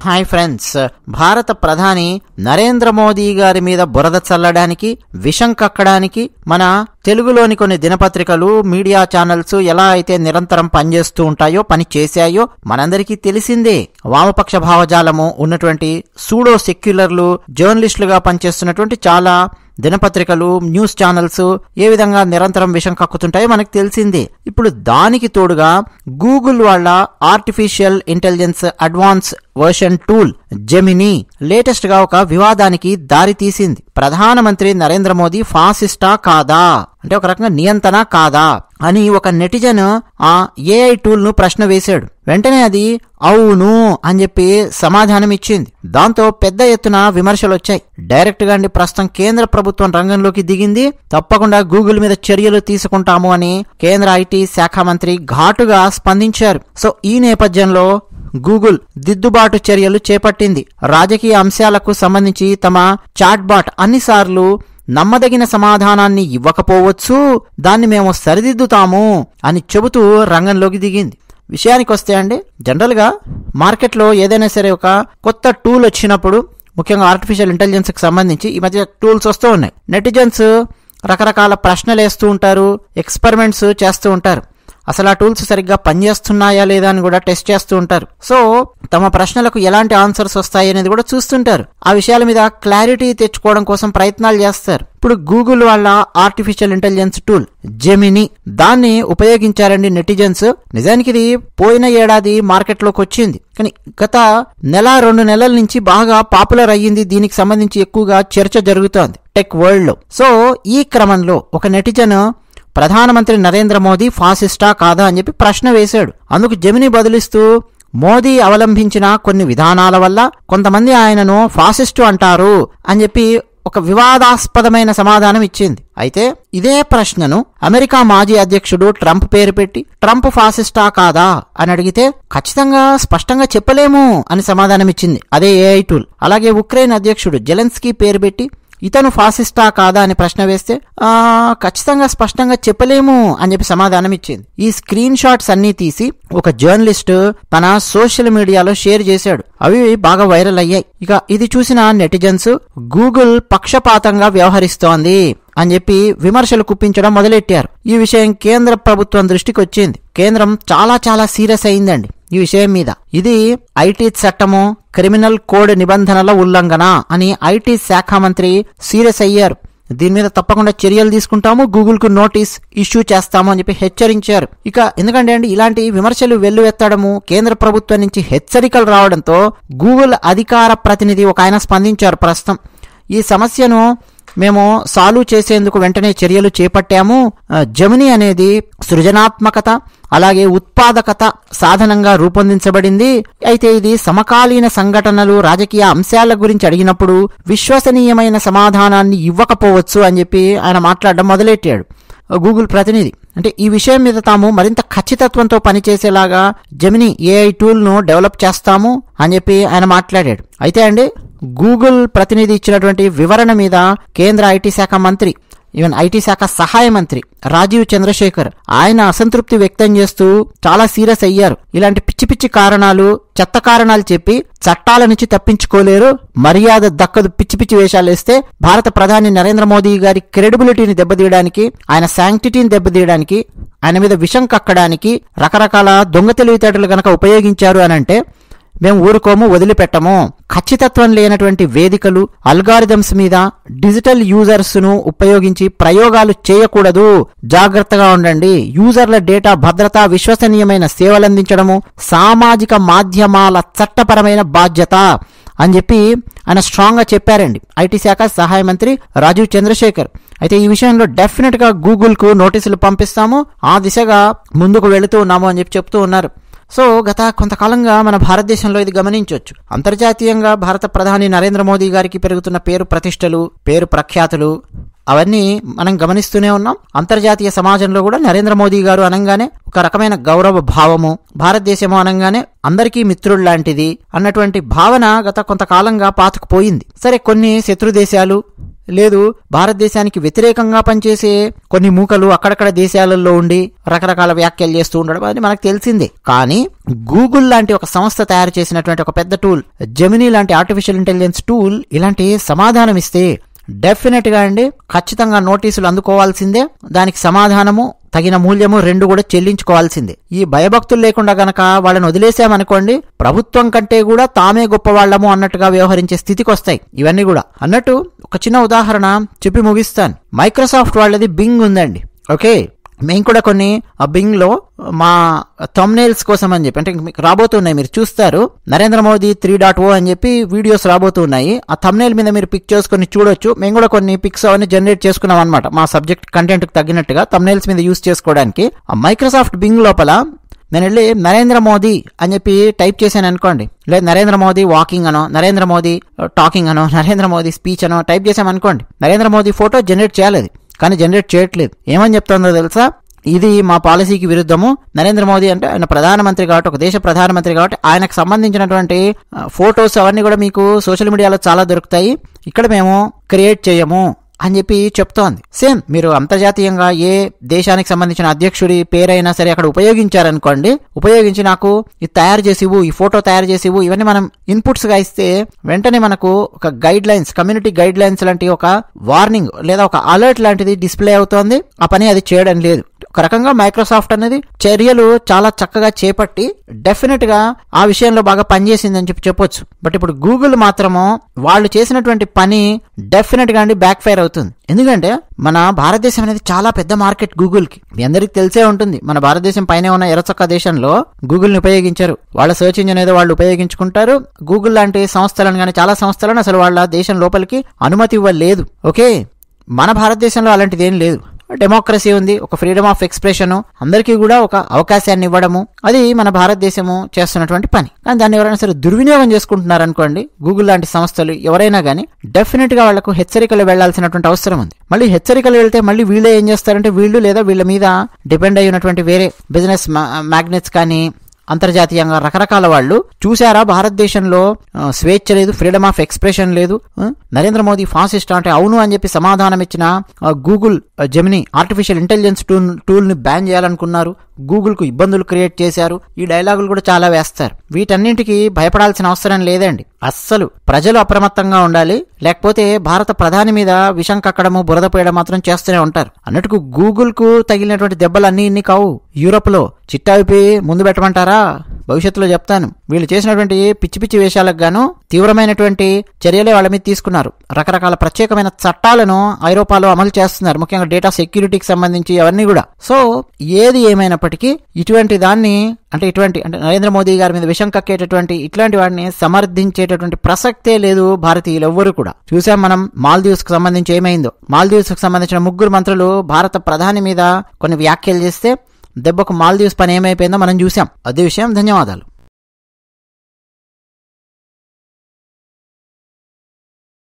hi friends భారత ప్రధాని నరేంద్ర మోదీ గారి మీద బురద చల్లడానికి విషం కక్కడానికి మన తెలుగులోని కొన్ని దినపత్రికలు మీడియా ఛానల్స్ ఎలా అయితే నిరంతరం పనిచేస్తూ ఉంటాయో పని చేశాయో మనందరికీ తెలిసిందే వామపక్ష భావజాలము ఉన్నటువంటి సూడో సెక్యులర్లు జర్నలిస్టులుగా పనిచేస్తున్నటువంటి చాలా దినపత్రికలు న్యూస్ ఛానల్స్ ఏ విధంగా నిరంతరం విషం కక్కుతుంటాయో మనకు తెలిసిందే ఇప్పుడు దానికి తోడుగా గూగుల్ వాళ్ళ artificial intelligence advance version tool Gemini latest గా ఒక వివాదానికి దారి తీసింది ప్రధానమంత్రి నరేంద్ర మోదీ ఫాసిస్టా కాదా అంటే ఒక రకంగా నియంత్రణ కాదా అని ఒక నెటిజన్ ఆ ఏఐ టూల్ ను ప్రశ్న వేశాడు వెంటనే అది అవును అని చెప్పి సమాధానం ఇచ్చింది దాంతో పెద్ద ఎత్తున విమర్శలు వచ్చాయి డైరెక్ట్ గా అండి ప్రస్తుతం కేంద్ర ప్రభుత్వం రంగంలోకి దిగింది తప్పకుండా గూగుల్ మీద చర్యలు తీసుకుంటాము అని కేంద్ర ఐటీ శాఖ మంత్రి ఘాటుగా స్పందించారు సో ఈ నేపథ్యంలో గూగుల్ దిద్దుబాటు చర్యలు చేపట్టింది రాజకీయ అంశాలకు సంబంధించి తమ చాట్బాట్ అన్నిసార్లు నమ్మదగిన సమాధానాన్ని ఇవ్వకపోవచ్చు దాన్ని మేము సరిదిద్దుతాము అని చెబుతూ రంగంలోకి దిగింది విషయానికి వస్తే అండి జనరల్గా మార్కెట్లో ఏదైనా సరే ఒక కొత్త టూల్ వచ్చినప్పుడు ముఖ్యంగా ఆర్టిఫిషియల్ ఇంటెలిజెన్స్కి సంబంధించి ఈ మధ్య టూల్స్ వస్తూ ఉన్నాయి నెటిజన్స్ రకరకాల ప్రశ్నలు వేస్తూ ఉంటారు ఎక్స్పెరిమెంట్స్ చేస్తూ ఉంటారు అసలు ఆ టూల్స్ సరిగ్గా పనిచేస్తున్నాయా లేదా అని కూడా టెస్ట్ చేస్తూ ఉంటారు సో తమ ప్రశ్నలకు ఎలాంటి ఆన్సర్స్ వస్తాయి అనేది కూడా చూస్తుంటారు ఆ విషయాల మీద క్లారిటీ తెచ్చుకోవడం కోసం ప్రయత్నాలు చేస్తారు ఇప్పుడు గూగుల్ వాళ్ళ ఆర్టిఫిషియల్ ఇంటెలిజెన్స్ టూల్ జెమిని దాన్ని ఉపయోగించారండి నెటిజన్స్ నిజానికి ఇది పోయిన ఏడాది మార్కెట్లోకి వచ్చింది కానీ గత నెల రెండు నెలల నుంచి బాగా పాపులర్ అయ్యింది దీనికి సంబంధించి ఎక్కువగా చర్చ జరుగుతోంది టెక్ వరల్డ్ లో సో ఈ క్రమంలో ఒక నెటిజన్ ప్రధానమంత్రి నరేంద్ర మోదీ ఫాసిస్టా కాదా అని చెప్పి ప్రశ్న వేశాడు అందుకు జమిని బదులిస్తూ మోదీ అవలంబించిన కొన్ని విధానాల వల్ల కొంతమంది ఆయనను ఫాసిస్టు అంటారు అని చెప్పి ఒక వివాదాస్పదమైన సమాధానం ఇచ్చింది అయితే ఇదే ప్రశ్నను అమెరికా మాజీ అధ్యక్షుడు ట్రంప్ పేరు పెట్టి ట్రంప్ ఫాసిస్టా కాదా అని అడిగితే ఖచ్చితంగా స్పష్టంగా చెప్పలేము అని సమాధానం ఇచ్చింది అదే ఏఐ టూల్ అలాగే ఉక్రెయిన్ అధ్యక్షుడు జెలెన్స్కీ పేరు పెట్టి ఇతను ఫాసిస్టా కాదా అని ప్రశ్న వేస్తే ఆ ఖచ్చితంగా స్పష్టంగా చెప్పలేము అని చెప్పి సమాధానం ఇచ్చింది ఈ స్క్రీన్ షాట్స్ అన్ని తీసి ఒక జర్నలిస్ట్ తన సోషల్ మీడియాలో షేర్ చేశాడు అవి బాగా వైరల్ అయ్యాయి ఇక ఇది చూసిన నెటిజన్స్ గూగుల్ పక్షపాతంగా వ్యవహరిస్తోంది అని చెప్పి విమర్శలు కుప్పించడం మొదలెట్టారు ఈ విషయం కేంద్ర ప్రభుత్వం దృష్టికి వచ్చింది కేంద్రం చాలా చాలా సీరియస్ అయిందండి ఈ విషయం మీద ఇది ఐటీ చట్టము క్రిమినల్ కోడ్ నిబంధనల ఉల్లంఘన అని ఐటీ శాఖ మంత్రి సీరియస్ అయ్యారు దీని మీద తప్పకుండా చర్యలు తీసుకుంటాము గూగుల్ కు నోటీస్ ఇష్యూ చేస్తాము అని చెప్పి హెచ్చరించారు ఇక ఎందుకంటే అండి ఇలాంటి విమర్శలు వెల్లువెత్తడము కేంద్ర ప్రభుత్వం నుంచి హెచ్చరికలు రావడంతో గూగుల్ అధికార ప్రతినిధి ఒక ఆయన స్పందించారు ప్రస్తుతం ఈ సమస్యను మేము సాల్వ్ చేసేందుకు వెంటనే చర్యలు చేపట్టాము జమిని అనేది సృజనాత్మకత అలాగే ఉత్పాదకత సాధనంగా రూపొందించబడింది అయితే ఇది సమకాలీన సంఘటనలు రాజకీయ అంశాల గురించి అడిగినప్పుడు విశ్వసనీయమైన సమాధానాన్ని ఇవ్వకపోవచ్చు అని చెప్పి ఆయన మాట్లాడడం మొదలెట్టాడు గూగుల్ ప్రతినిధి అంటే ఈ విషయం మీద తాము మరింత ఖచ్చితత్వంతో పనిచేసేలాగా జమిని ఏఐ టూల్ను డెవలప్ చేస్తాము అని చెప్పి ఆయన మాట్లాడాడు అయితే అండి గూగుల్ ప్రతినిధి ఇచ్చినటువంటి వివరణ మీద కేంద్ర ఐటీ శాఖ మంత్రి ఈవెన్ ఐటీ శాఖ సహాయ మంత్రి రాజీవ్ చంద్రశేఖర్ ఆయన అసంతృప్తి వ్యక్తం చేస్తూ చాలా సీరియస్ అయ్యారు ఇలాంటి పిచ్చి పిచ్చి కారణాలు చెత్త కారణాలు చెప్పి చట్టాల నుంచి తప్పించుకోలేరు మర్యాద దక్కదు పిచ్చి పిచ్చి వేషాలు వేస్తే భారత ప్రధాని నరేంద్ర మోదీ గారి క్రెడిబిలిటీని దెబ్బతీయడానికి ఆయన శాంక్టిటీని దెబ్బతీయడానికి ఆయన మీద విషం కక్కడానికి రకరకాల దొంగ తెలివితేటలు గనక ఉపయోగించారు అని అంటే మేము ఊరుకోము వదిలిపెట్టము ఖచ్చితత్వం లేనటువంటి వేదికలు అల్గారిథమ్స్ మీద డిజిటల్ యూజర్స్ ను ఉపయోగించి ప్రయోగాలు చేయకూడదు జాగ్రత్తగా ఉండండి యూజర్ల డేటా భద్రత విశ్వసనీయమైన సేవలందించడము సామాజిక మాధ్యమాల చట్టపరమైన బాధ్యత అని చెప్పి ఆయన స్ట్రాంగ్ గా చెప్పారండి ఐటీ శాఖ సహాయ మంత్రి రాజీవ్ చంద్రశేఖర్ అయితే ఈ విషయంలో డెఫినెట్ గా గూగుల్ కు నోటీసులు పంపిస్తాము ఆ దిశగా ముందుకు వెళుతూ ఉన్నాము అని చెప్పి చెప్తూ ఉన్నారు సో గత కొంతకాలంగా మన భారతదేశంలో ఇది గమనించవచ్చు అంతర్జాతీయంగా భారత ప్రధాని నరేంద్ర మోదీ గారికి పెరుగుతున్న పేరు ప్రతిష్టలు పేరు ప్రఖ్యాతులు అవన్నీ మనం గమనిస్తూనే ఉన్నాం అంతర్జాతీయ సమాజంలో కూడా నరేంద్ర మోదీ గారు అనగానే ఒక రకమైన గౌరవ భావము భారతదేశము అనగానే అందరికీ మిత్రుడు లాంటిది అన్నటువంటి భావన గత కొంతకాలంగా పాతుకుపోయింది సరే కొన్ని శత్రు దేశాలు లేదు భారతదేశానికి వ్యతిరేకంగా పనిచేసే కొన్ని మూకలు అక్కడక్కడ దేశాలలో ఉండి రకరకాల వ్యాఖ్యలు చేస్తూ ఉండడం అది మనకు తెలిసిందే కానీ గూగుల్ లాంటి ఒక సంస్థ తయారు చేసినటువంటి ఒక పెద్ద టూల్ జెమినీ లాంటి ఆర్టిఫిషియల్ ఇంటెలిజెన్స్ టూల్ ఇలాంటి సమాధానం ఇస్తే డెఫినెట్ గా అండి ఖచ్చితంగా నోటీసులు అందుకోవాల్సిందే దానికి సమాధానము తగిన మూల్యము రెండు కూడా చెల్లించుకోవాల్సిందే ఈ భయభక్తులు లేకుండా గనక వాళ్ళని వదిలేసామనుకోండి ప్రభుత్వం కంటే కూడా తామే గొప్పవాళ్లము అన్నట్టుగా వ్యవహరించే స్థితికి వస్తాయి ఇవన్నీ కూడా అన్నట్టు ఒక చిన్న ఉదాహరణ చెప్పి ముగిస్తాను మైక్రోసాఫ్ట్ వాళ్ళది బింగ్ ఉందండి ఓకే మేము కూడా కొన్ని బింగ్ లో మా థంబ్నైల్స్ కోసం అని చెప్పి అంటే మీకు రాబోతున్నాయి మీరు చూస్తారు Narendra Modi three dot O అని చెప్పి వీడియోస్ రాబోతున్నాయి ఆ థంబ్నైల్ మీద మీరు పిక్ చేసుకొని చూడొచ్చు మేము కూడా కొన్ని పిక్స్ అవన్నీ జనరేట్ చేసుకున్నాం అనమాట మా సబ్జెక్ట్ కంటెంట్ కి తగ్గినట్టుగా థంబ్నైల్స్ మీద యూస్ చేసుకోవడానికి ఆ మైక్రోసాఫ్ట్ బింగ్ లోపల నేను వెళ్ళి నరేంద్ర మోదీ అని చెప్పి టైప్ చేశాను అనుకోండి లేదు నరేంద్ర మోదీ వాకింగ్ అనో నరేంద్ర మోదీ టాకింగ్ అనో నరేంద్ర మోదీ స్పీచ్ అనో టైప్ చేసాం అనుకోండి నరేంద్ర మోదీ ఫోటో జనరేట్ చేయలేదు కానీ జనరేట్ చేయట్లేదు ఏమని చెప్తుందో తెలుసా ఇది మా పాలసీకి విరుద్ధము నరేంద్ర మోదీ అంటే ఆయన ప్రధానమంత్రి కాబట్టి ఒక దేశ ప్రధానమంత్రి కాబట్టి ఆయనకు సంబంధించినటువంటి ఫొటోస్ అవన్నీ కూడా మీకు సోషల్ మీడియాలో చాలా దొరుకుతాయి ఇక్కడ మేము క్రియేట్ చేయము అని చెప్పి చెప్తోంది సేమ్ మీరు అంతర్జాతీయంగా ఏ దేశానికి సంబంధించిన అధ్యక్షుడి పేరైనా సరే అక్కడ ఉపయోగించారనుకోండి ఉపయోగించి నాకు ఇది తయారు చేసివు ఈ ఫోటో తయారు చేసివు ఇవన్నీ మనం ఇన్పుట్స్ గా ఇస్తే వెంటనే మనకు ఒక guidelines community guidelines లాంటి ఒక వార్నింగ్ లేదా ఒక అలర్ట్ లాంటిది డిస్ప్లే అవుతోంది ఆ పని అది చేయడం లేదు ఒక రకంగా మైక్రోసాఫ్ట్ అనేది చర్యలు చాలా చక్కగా చేపట్టి డెఫినెట్ గా ఆ విషయంలో బాగా పనిచేసిందని చెప్పి చెప్పొచ్చు బట్ ఇప్పుడు గూగుల్ మాత్రము వాళ్ళు చేసినటువంటి పని డెఫినెట్ గా అండి బ్యాక్ ఫైర్ అవుతుంది ఎందుకంటే మన భారతదేశం అనేది చాలా పెద్ద మార్కెట్ గూగుల్ కి మీ అందరికి తెలిసే ఉంటుంది మన భారతదేశం పైన ఉన్న ఎరచక్క దేశంలో గూగుల్ ని ఉపయోగించారు వాళ్ళ సెర్చ్ ఇంజిన్ ఏదో వాళ్ళు ఉపయోగించుకుంటారు గూగుల్ లాంటి సంస్థలను కానీ చాలా సంస్థలను అసలు వాళ్ళ దేశం లోపలికి అనుమతి ఇవ్వలేదు ఓకే మన భారతదేశంలో అలాంటిది ఏం లేదు డెమోక్రసీ ఉంది ఒక ఫ్రీడమ్ ఆఫ్ ఎక్స్ప్రెషన్ అందరికీ కూడా ఒక అవకాశాన్ని ఇవ్వడము అది మన భారతదేశము చేస్తున్నటువంటి పని కానీ దాన్ని ఎవరైనా సరే దుర్వినియోగం చేసుకుంటున్నారు అనుకోండి గూగుల్ లాంటి సంస్థలు ఎవరైనా కానీ డెఫినెట్ గా వాళ్లకు హెచ్చరికలు వెళ్లాల్సినటువంటి అవసరం ఉంది మళ్ళీ హెచ్చరికలు వెళ్తే మళ్ళీ వీళ్ళే ఏం చేస్తారంటే వీళ్ళు లేదా వీళ్ళ మీద డిపెండ్ అయి ఉన్నటువంటి వేరే బిజినెస్ మ్యాగ్నెట్స్ కానీ అంతర్జాతీయంగా రకరకాల వాళ్ళు చూసారా భారతదేశంలో స్వేచ్ఛ లేదు ఫ్రీడమ్ ఆఫ్ ఎక్స్ప్రెషన్ లేదు నరేంద్ర మోదీ ఫాసిస్ట్ అంటే అవును అని చెప్పి సమాధానం ఇచ్చిన Google Gemini artificial intelligence tool tool ని బ్యాన్ చేయాలనుకున్నారు గూగుల్ కు ఇబ్బందులు క్రియేట్ చేశారు ఈ డైలాగులు కూడా చాలా వేస్తారు వీటన్నింటికి భయపడాల్సిన అవసరం లేదండి అస్సలు ప్రజలు అప్రమత్తంగా ఉండాలి లేకపోతే భారత ప్రధాని మీద విషం కక్కడము బురద పోయడం మాత్రం చేస్తూనే ఉంటారు అన్నట్టుకు గూగుల్ కు తగిలినటువంటి దెబ్బలు అన్ని ఇన్ని కావు యూరోప్ లో చిట్టా విప్పి ముందు పెట్టమంటారా భవిష్యత్తులో చెప్తాను వీళ్ళు చేసినటువంటి పిచ్చి పిచ్చి వేషాలకు గాను తీవ్రమైనటువంటి చర్యలే వాళ్ళ మీద తీసుకున్నారు రకరకాల ప్రత్యేకమైన చట్టాలను ఐరోపాలో అమలు చేస్తున్నారు ముఖ్యంగా డేటా సెక్యూరిటీకి సంబంధించి అవన్నీ కూడా సో ఏది ఏమైనప్పటికీ ఇటువంటి దాన్ని అంటే ఇటువంటి అంటే నరేంద్ర మోదీ గారి మీద విషం కక్కేటటువంటి ఇట్లాంటి వాడిని సమర్థించేటటువంటి ప్రసక్తే లేదు భారతీయులు ఎవ్వరు కూడా చూసాం మనం మాల్దీవ్స్ కు సంబంధించి ఏమైందో మాల్దీవ్స్ కు సంబంధించిన ముగ్గురు మంత్రులు భారత ప్రధాని మీద కొన్ని వ్యాఖ్యలు చేస్తే దెబ్బకు మాల్దీవ్స్ పని ఏమైపోయిందో మనం చూసాం అదే విషయం ధన్యవాదాలు